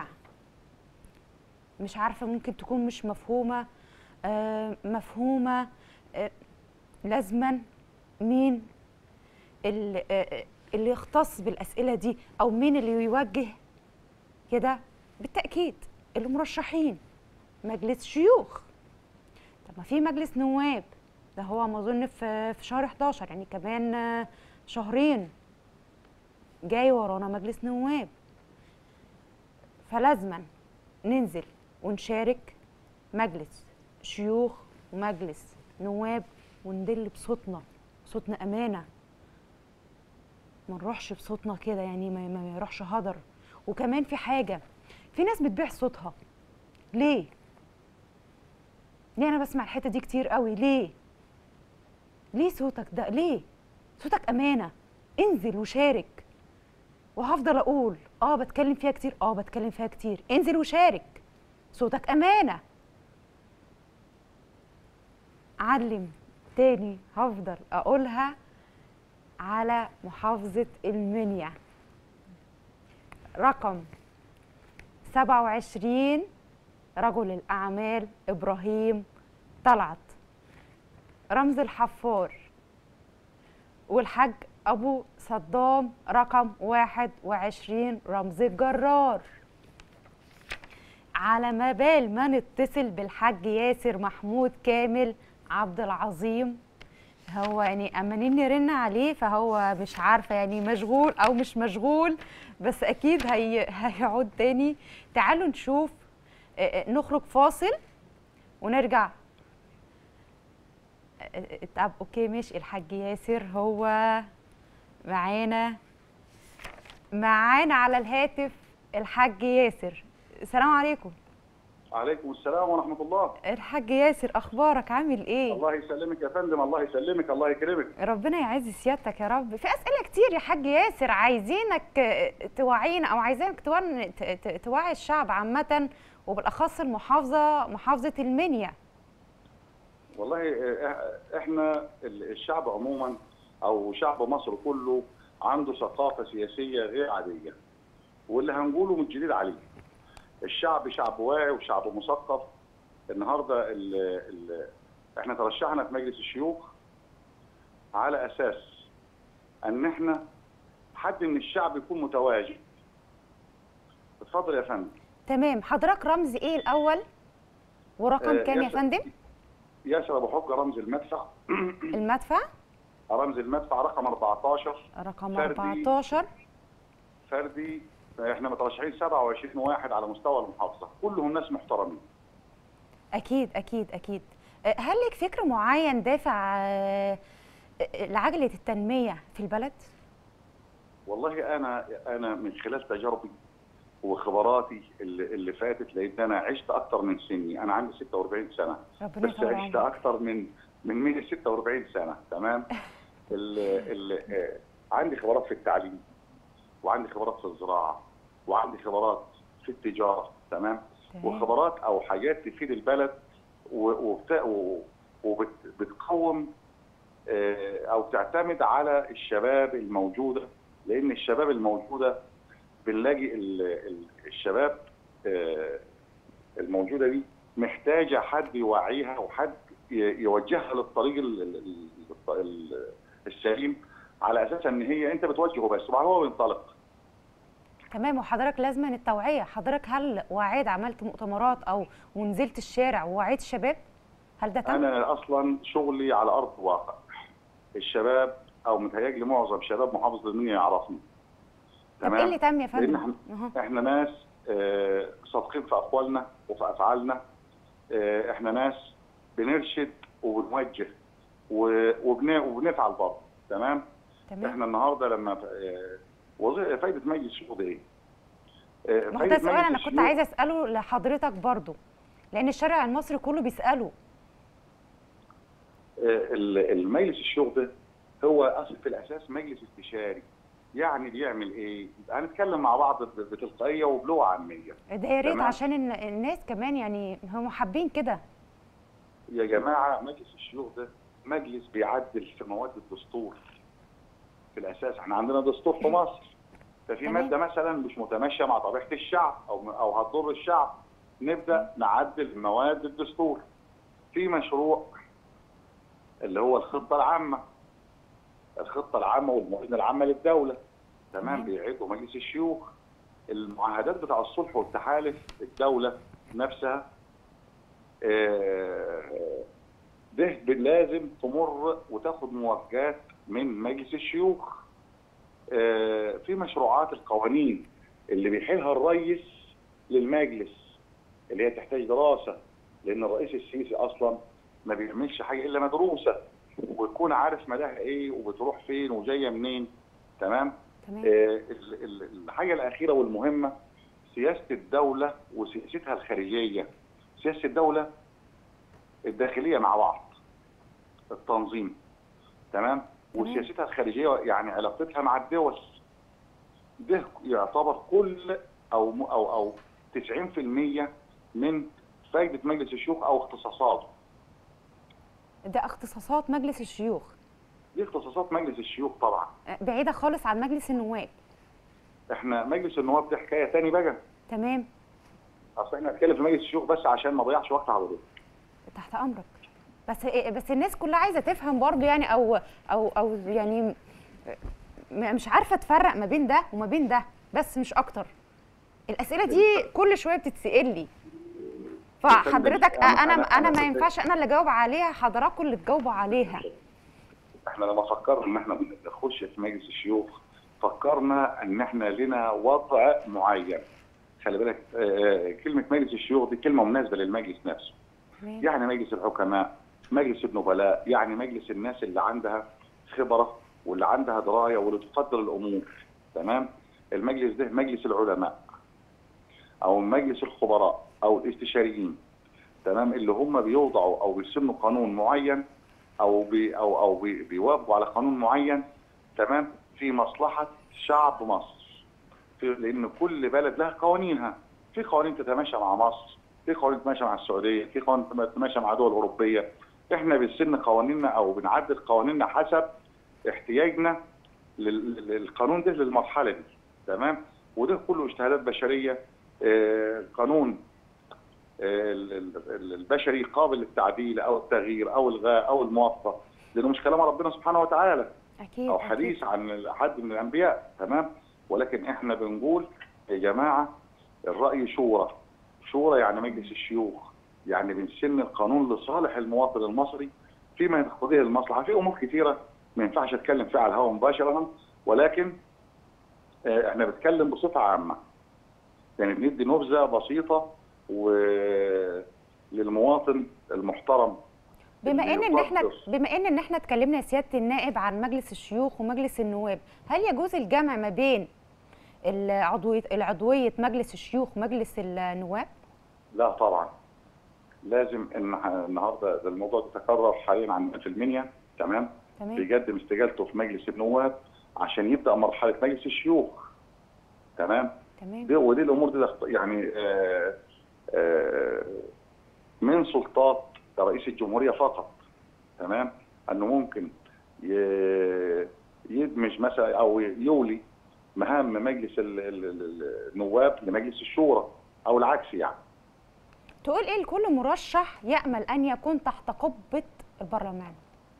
مش عارفه ممكن تكون مش مفهومه آه، مفهومه آه، لازما مين اللي, آه، اللي يختص بالاسئله دي او مين اللي يوجه كده بالتاكيد المرشحين مجلس شيوخ طب ما في مجلس نواب ده هو ما اظن في في شهر 11 يعني كمان آه، شهرين جاي ورانا مجلس نواب فلازما ننزل ونشارك مجلس شيوخ ومجلس نواب وندل بصوتنا صوتنا امانه ما نروحش بصوتنا كده يعني ما, ما يروحش هدر وكمان في حاجه في ناس بتبيع صوتها ليه ليه انا بسمع الحته دي كتير قوي ليه ليه صوتك ده ليه صوتك امانه انزل وشارك وهفضل اقول اه بتكلم فيها كتير اه بتكلم فيها كتير انزل وشارك صوتك امانه علم تاني هفضل اقولها على محافظه المنيا رقم 27 رجل الأعمال إبراهيم طلعت رمز الحفار والحاج أبو صدام رقم 21 رمز الجرار على ما بال ما نتصل بالحاج ياسر محمود كامل عبد العظيم هو يعني اما نرن عليه فهو مش عارفه يعني مشغول او مش مشغول بس اكيد هي هيعود تاني تعالوا نشوف آه، آه، نخرج فاصل ونرجع آه، آه، طب اوكي ماشي الحاج ياسر هو معانا معانا على الهاتف الحاج ياسر السلام عليكم عليكم السلام ورحمة الله الحاج ياسر اخبارك عامل ايه الله يسلمك يا فندم الله يسلمك الله يكرمك ربنا يعز سيادتك يا رب في اسئله كتير يا حاج ياسر عايزينك آه، توعينا او عايزينك توعي ت- ت- توعي الشعب عامه وبالاخص المحافظه محافظه المنيا والله آه، احنا ال- الشعب عموما او شعب مصر كله عنده ثقافة سياسية غير عادية واللي هنقوله مش جديد عليه الشعب شعب واعي وشعب مثقف النهارده ال ال احنا ترشحنا في مجلس الشيوخ على اساس ان احنا حد من الشعب يكون متواجد اتفضل يا فندم تمام حضرتك رمز ايه الاول ورقم آه، كام يا ياسر. فندم ياسر ابو حجه رمز المدفع المدفع رمز المدفع رقم 14 رقم فردي. 14 فردي احنا مترشحين 27 واحد على مستوى المحافظه كلهم ناس محترمين اكيد اكيد اكيد آه، هل لك فكر معين دافع آه، آه، لعجله التنميه في البلد والله انا انا من خلال تجاربي وخبراتي اللي, اللي فاتت لان انا عشت اكتر من سني انا عندي 46 سنه ربنا بس يطول عشت عمرك اكتر من من من ال 46 سنه تمام ال ال آه، عندي خبرات في التعليم وعندي خبرات في الزراعه وعندي خبرات في التجاره تمام تمام. وخبرات او حاجات تفيد البلد و- وبت- و- وبتقوم آه، او تعتمد على الشباب الموجوده لان الشباب الموجوده بنلاقي ال- ال- الشباب آه، الموجوده دي محتاجه حد يوعيها وحد ي- يوجهها للطريق ال- ال- ال- ال- السليم على اساس ان هي انت بتوجهه بس وبعد هو بينطلق تمام وحضرتك لازم التوعيه حضرتك هل وعيت عملت مؤتمرات او ونزلت الشارع ووعيت الشباب هل ده تم انا اصلا شغلي على ارض الواقع الشباب او متهيألي معظم شباب محافظه المنيا يعرفني طب ايه اللي تم يا لان فندم احنا أها. احنا ناس آه، صادقين في اقوالنا وفي افعالنا آه، احنا ناس بنرشد وبنوجه و- وبن- وبنفعل برضه تمام تمام احنا النهارده لما آه، وظيفه فايده مجلس الشغل ايه؟ آه، ما هو فايدة ده سؤال مجلس انا كنت الشيوخ- عايزه اساله لحضرتك برضو لان الشارع المصري كله بيساله ال- المجلس الشيوخ ده هو اصل في الاساس مجلس استشاري يعني بيعمل ايه؟ هنتكلم مع بعض ب- بتلقائيه وبلغه عاميه ده يا ريت تمام. عشان الن- الناس كمان يعني هم حابين كده يا جماعه مجلس الشيوخ ده مجلس بيعدل في مواد الدستور في الاساس احنا عندنا دستور في مصر ففي تمام. ماده مثلا مش متماشيه مع طبيعه الشعب او او هتضر الشعب نبدا نعدل مواد الدستور في مشروع اللي هو الخطه العامه الخطه العامه والموازنه العامه للدوله تمام تمام. بيعيده مجلس الشيوخ المعاهدات بتاع الصلح والتحالف الدوله نفسها آه، ده لازم تمر وتاخد موافقات من مجلس الشيوخ آه، في مشروعات القوانين اللي بيحيلها الرئيس للمجلس اللي هي تحتاج دراسه لان الرئيس السيسي اصلا ما بيعملش حاجه الا مدروسه ويكون عارف مداها ايه وبتروح فين وجايه منين تمام تمام آه، ال- ال- الحاجه الاخيره والمهمه سياسه الدوله وسياستها الخارجيه سياسه الدوله الداخليه مع بعض التنظيم تمام وسياستها الخارجيه يعني علاقتها مع الدول ده يعتبر كل او م- او او 90% من فائده مجلس الشيوخ او اختصاصاته ده اختصاصات مجلس الشيوخ دي اختصاصات مجلس الشيوخ طبعا بعيده خالص عن مجلس النواب احنا مجلس النواب ده حكايه تاني بقى تمام اصل احنا هنتكلم في مجلس الشيوخ بس عشان ما اضيعش وقت على دول تحت امرك بس إيه- بس الناس كلها عايزه تفهم برضو يعني او او او يعني م- مش عارفه تفرق ما بين ده وما بين ده بس مش اكتر الاسئله دي كل شويه بتتسال لي فحضرتك أنا- انا أنا- انا ما أنا- ينفعش انا اللي اجاوب عليها حضراتكم اللي تجاوبوا عليها احنا لما فكرنا ان احنا نخش في مجلس الشيوخ فكرنا ان احنا لنا وضع معين خلي بالك آه، كلمه مجلس الشيوخ دي كلمه مناسبه للمجلس نفسه تمام. يعني مجلس الحكماء مجلس النبلاء يعني مجلس الناس اللي عندها خبره واللي عندها درايه واللي تقدر الامور تمام المجلس ده مجلس العلماء او مجلس الخبراء او الاستشاريين تمام اللي هم بيوضعوا او بيسنوا قانون معين او بي او او بي بيوافقوا على قانون معين تمام في مصلحه شعب مصر في لان كل بلد لها قوانينها في قوانين تتماشى مع مصر في قوانين تتماشى مع السعوديه في قوانين تتماشى مع دول اوروبيه احنا بنسن قوانيننا او بنعدل قوانيننا حسب احتياجنا لل- للقانون ده للمرحله دي تمام وده كله اجتهادات بشريه آه، قانون آه، ال- ال- البشري قابل للتعديل او التغيير او الغاء او الموافقه لانه مش كلام ربنا سبحانه وتعالى اكيد او أكيد. حديث عن حد من الانبياء تمام ولكن احنا بنقول يا جماعه الراي شورى شورى يعني مجلس الشيوخ يعني بنسن القانون لصالح المواطن المصري فيما يقتضيه المصلحه في امور كثيره ما ينفعش اتكلم فيها على الهواء مباشره ولكن آه، احنا بنتكلم بصفه عامه يعني بندي نبذه بسيطه وللمواطن المحترم بما اللي ان ان احنا يقدر. بما ان ان احنا اتكلمنا يا سياده النائب عن مجلس الشيوخ ومجلس النواب هل يجوز الجمع ما بين العضويه العضويه مجلس الشيوخ ومجلس النواب لا طبعا لازم ان النهارده ده الموضوع ده تكرر حاليا عندنا في المنيا تمام تمام بيقدم استقالته في مجلس النواب عشان يبدا مرحله مجلس الشيوخ تمام تمام دي ودي الامور دي دخ- يعني آه، آه، سلطات لرئيس الجمهوريه فقط تمام انه ممكن ي- يدمج مثلا او يولي مهام مجلس ال- ال- ال- النواب لمجلس الشورى او العكس يعني تقول ايه لكل مرشح يامل ان يكون تحت قبه البرلمان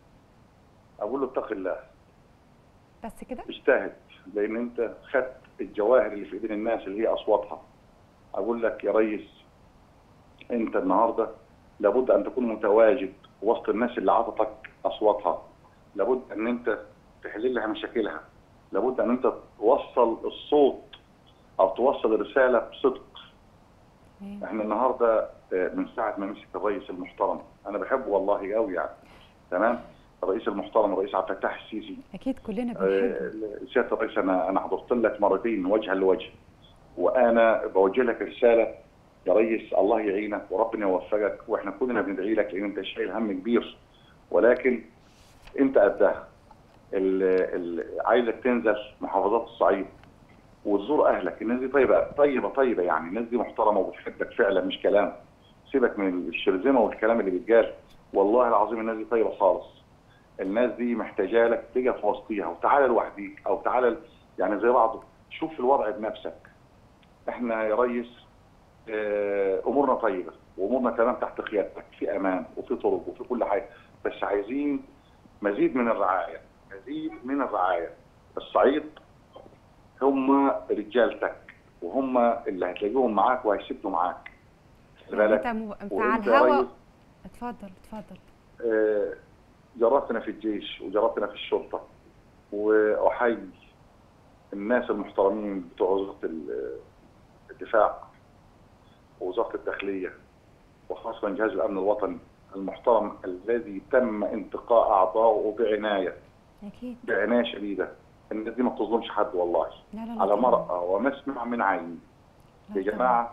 اقول له اتق الله بس كده اجتهد لان انت خدت الجواهر اللي في ايدين الناس اللي هي اصواتها اقول لك يا ريس انت النهارده لابد ان تكون متواجد وسط الناس اللي عطتك اصواتها لابد ان انت تحل لها مشاكلها لابد ان انت توصل الصوت او توصل الرساله بصدق تمام. احنا النهارده آه، من ساعه ما مسك الرئيس المحترم انا بحبه والله قوي يعني تمام الرئيس المحترم الرئيس عبد الفتاح السيسي اكيد كلنا بنحبه آه، سياده الرئيس انا انا حضرت لك مرتين وجها لوجه وانا بوجه لك رساله يا ريس الله يعينك وربنا يوفقك واحنا كلنا بندعي لك لان انت شايل هم كبير ولكن انت قدها ال- ال- عايزك تنزل محافظات الصعيد وتزور اهلك الناس دي طيبه طيبه طيبه يعني الناس دي محترمه وبتحبك فعلا مش كلام سيبك من الشرذمه والكلام اللي بيتقال والله العظيم الناس دي طيبه خالص الناس دي محتاجه لك تيجي في وسطيها وتعالى لوحديك او تعالى يعني زي بعض شوف الوضع بنفسك احنا يا ريس آه، امورنا طيبه وامورنا تمام تحت قيادتك في امان وفي طرق وفي كل حاجه بس عايزين مزيد من الرعايه مزيد من الرعايه الصعيد هم رجالتك وهم اللي هتلاقيهم معاك وهيسدوا معاك خلي يعني بالك انت م- انت على وانت يا الهوا ريس اتفضل اتفضل آه، جربتنا في الجيش وجربتنا في الشرطة وأحيي الناس المحترمين بتوع وزارة ال- الدفاع ووزارة الداخلية وخاصة جهاز الأمن الوطني المحترم الذي تم انتقاء أعضائه بعناية اكيد بعناية شديدة الناس دي ما بتظلمش حد والله لا لا لا على طبعاً. مرأى ومسمع من عين لا يا طبعاً. جماعة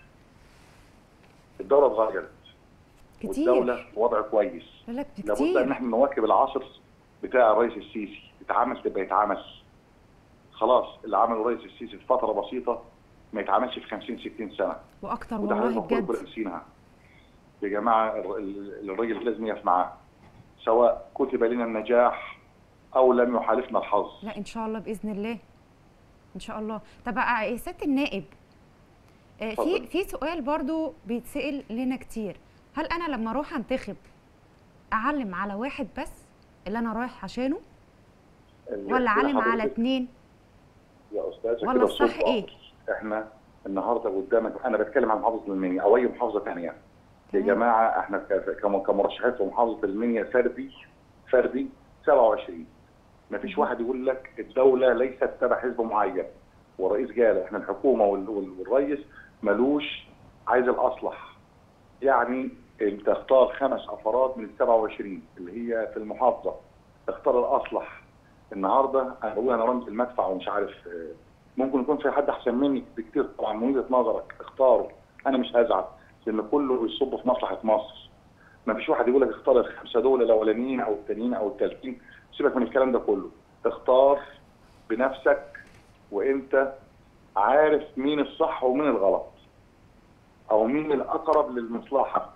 الدولة اتغيرت كتير والدولة وضع كويس لا لا لابد ان كتير احنا نواكب العصر بتاع الرئيس السيسي يتعامل تبقى يتعامل خلاص اللي عمله الرئيس السيسي في فتره بسيطه ما يتعاملش في 50 60 سنه واكتر وده والله حاجه المفروض بجد كلنا نسينها يا جماعه الر- ال- الراجل لازم يقف معاه سواء كتب لنا النجاح او لم يحالفنا الحظ لا ان شاء الله باذن الله ان شاء الله طب آه، يا سياده النائب آه، في اتفضل. في سؤال برضو بيتسال لنا كتير هل انا لما اروح انتخب اعلم على واحد بس اللي انا رايح عشانه ال- ولا كده اعلم على حضرتك اتنين يا استاذ ولا كده الصح الصوت إيه؟ واضح. احنا النهارده قدامك انا بتكلم عن محافظه المنيا او اي محافظه ثانيه يا تمام. جماعه احنا ك- كم- كمرشحين في محافظه المنيا فردي فردي 27 ما فيش واحد يقول لك الدوله ليست تبع حزب معين والرئيس قال احنا الحكومه وال- وال- والرئيس ملوش عايز الاصلح يعني انت اختار خمس افراد من ال 27 اللي هي في المحافظه اختار الاصلح النهارده انا بقول انا رمز المدفع ومش عارف آه، ممكن يكون في حد احسن مني بكتير طبعا من وجهه نظرك اختاره انا مش هزعل لان كله بيصب في مصلحه مصر ما فيش واحد يقول لك اختار الخمسه دول الاولانيين او التانيين او التالتين سيبك من الكلام ده كله اختار بنفسك وانت عارف مين الصح ومين الغلط او مين الاقرب للمصلحه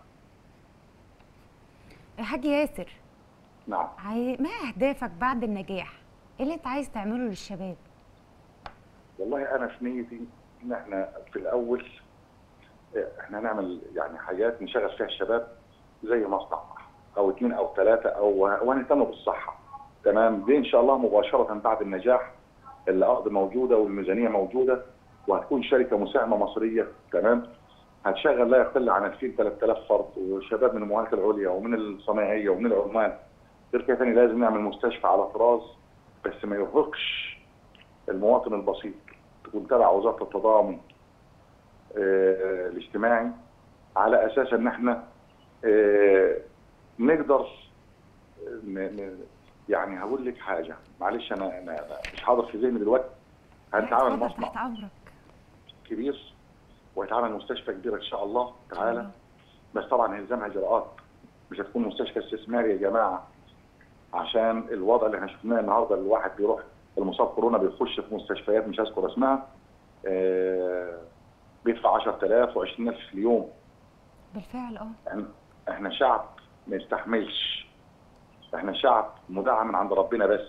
يا حاج ياسر نعم عاي... ما اهدافك بعد النجاح ايه اللي انت عايز تعمله للشباب والله انا في نيتي ان احنا في الاول اه، احنا هنعمل يعني حاجات نشغل فيها الشباب زي مصنع او اثنين او ثلاثه او وهنهتم بالصحه تمام دي ان شاء الله مباشره بعد النجاح الارض موجوده والميزانيه موجوده وهتكون شركه مساهمه مصريه تمام هتشغل لا يقل عن 2000 3000 فرد وشباب من المؤهلات العليا ومن الصناعيه ومن العمال غير كده تاني لازم نعمل مستشفى على طراز بس ما يرهقش المواطن البسيط تكون تبع وزاره التضامن آه، الاجتماعي على اساس ان احنا آه، نقدر ن- ن- يعني هقول لك حاجه معلش انا انا أنا مش حاضر في ذهني دلوقتي هنتعامل اتفضل مصنع تحت امرك كبير وهيتعمل مستشفى كبيره ان شاء الله تعالى الله. بس طبعا هيلزمها اجراءات مش هتكون مستشفى استثماري يا جماعه عشان الوضع اللي احنا شفناه النهارده الواحد بيروح المصاب كورونا بيخش في مستشفيات مش هذكر اسمها آه، بيدفع 10000 و20000 في اليوم بالفعل اه يعني احنا شعب ما يستحملش احنا شعب مدعم من عند ربنا بس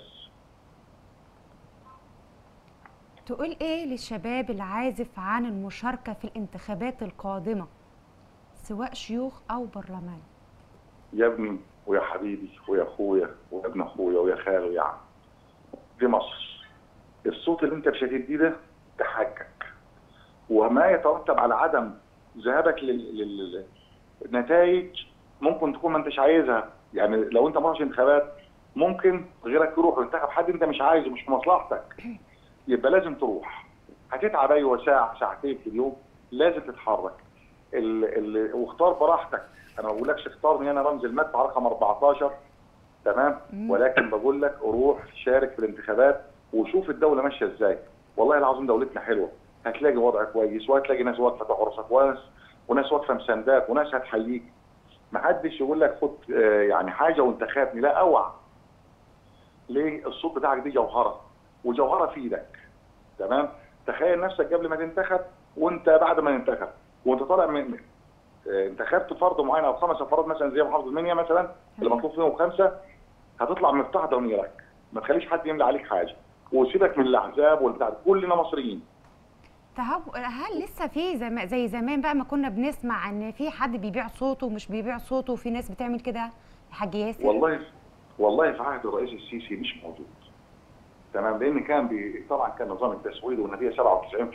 تقول ايه للشباب العازف عن المشاركه في الانتخابات القادمه سواء شيوخ او برلمان يا ابني ويا حبيبي ويا اخويا ويا ابن اخويا ويا خالو يا عم دي مصر الصوت اللي انت مش هتديه ده ده حقك وما يترتب على عدم ذهابك لل- للنتائج ممكن تكون ما انتش عايزها يعني لو انت ما رحتش انتخابات ممكن غيرك يروح وينتخب حد انت مش عايزه مش في مصلحتك يبقى لازم تروح هتتعب ايوه ساعه ساعتين في اليوم لازم تتحرك ال ال واختار براحتك انا ما بقولكش اختارني انا رمز المدفع رقم 14 تمام ولكن بقول لك روح شارك في الانتخابات وشوف الدوله ماشيه ازاي والله العظيم دولتنا حلوه هتلاقي وضع كويس وهتلاقي ناس واقفه تحرسك وناس وناس واقفه مسانداك وناس هتحييك ما حدش يقول لك خد آه، يعني حاجه وانت خافني لا اوعى ليه الصوت بتاعك دي جوهره وجوهره في ايدك تمام تخيل نفسك قبل ما تنتخب وانت بعد ما تنتخب وانت طالع من آه، انتخبت فرد معين او خمس افراد مثلا زي محافظه المنيا مثلا اللي مطلوب فيهم خمسه هتطلع مفتاح ضميرك ما تخليش حد يملى عليك حاجه وسيبك من الاحزاب والبتاع ده. كلنا مصريين طب هل لسه في زم... زي زمان بقى ما كنا بنسمع ان في حد بيبيع صوته ومش بيبيع صوته وفي ناس بتعمل كده يا حاج ياسر والله والله في عهد الرئيس السيسي مش موجود تمام لان كان بي... طبعا كان نظام التسويد والنتيجه 97%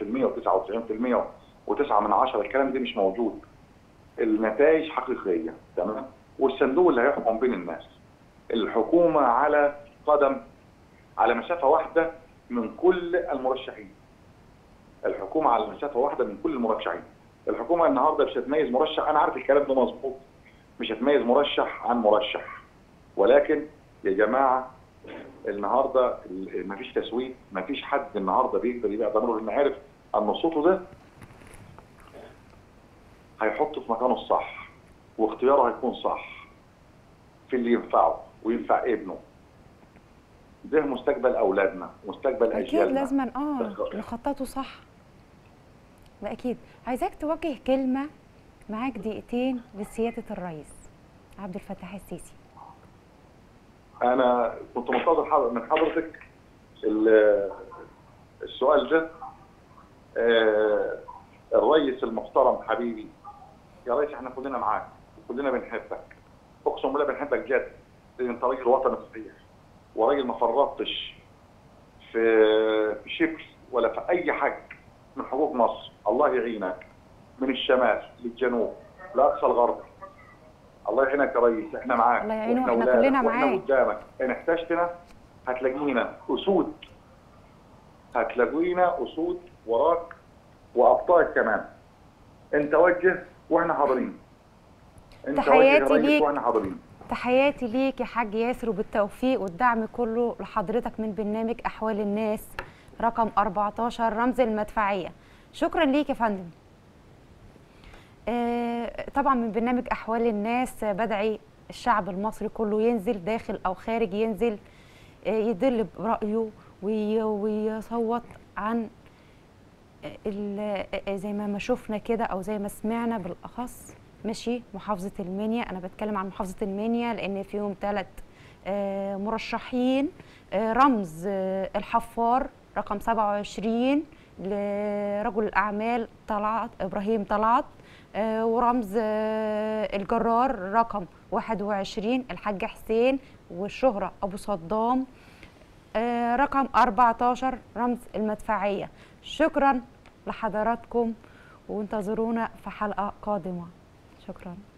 و99% و9 من 10 الكلام ده مش موجود النتائج حقيقيه تمام والصندوق اللي هيحكم بين الناس الحكومه على قدم على مسافه واحده من كل المرشحين الحكومه على مسافه واحده من كل المرشحين الحكومه النهارده مش هتميز مرشح انا عارف الكلام ده مظبوط مش هتميز مرشح عن مرشح ولكن يا جماعه النهارده ال- مفيش تسويق مفيش حد النهارده بيقدر يبيع ضميره لانه عارف ان صوته ده هيحطه في مكانه الصح واختياره هيكون صح في اللي ينفعه وينفع ابنه ده مستقبل اولادنا مستقبل اكيد اجيالنا لازما اه بس- نخططه صح ده اكيد عايزاك توجه كلمه معاك دقيقتين لسياده الرئيس عبد الفتاح السيسي انا كنت منتظر حضر- من حضرتك ال- السؤال ده آه، الرئيس المحترم حبيبي يا ريس احنا كلنا معاك وكلنا بنحبك اقسم بالله بنحبك جد لان انت راجل وطني صحيح وراجل ما فرطتش في في شبر ولا في اي حاجه من حقوق مصر الله يعينك من الشمال للجنوب لاقصى الغرب الله يعينك يا ريس احنا معاك الله يعينه، وإحنا وإحنا ولادك، كلنا وإحنا معاك. قدامك ان احتجتنا هتلاقينا اسود هتلاقينا اسود وراك وابطال كمان انت وجه واحنا حاضرين انت وجه يا تحياتي ريس ليك. واحنا حاضرين تحياتي ليك يا حاج ياسر وبالتوفيق والدعم كله لحضرتك من برنامج احوال الناس رقم 14 رمز المدفعيه شكرا ليك يا فندم آه، طبعا من برنامج احوال الناس آه، بدعي الشعب المصري كله ينزل داخل او خارج ينزل آه، يدل برايه وي- ويصوت عن آه، ال- آه، زي ما ما شفنا كده او زي ما سمعنا بالاخص ماشي محافظه المنيا انا بتكلم عن محافظه المنيا لان فيهم ثلاث مرشحين آه، رمز آه، الحفار رقم 27 لرجل الاعمال طلعت ابراهيم طلعت آه، ورمز آه، الجرار رقم 21 الحاج حسين والشهرة أبو صدام آه، رقم 14 رمز المدفعية شكرا لحضراتكم وانتظرونا في حلقة قادمة شكرا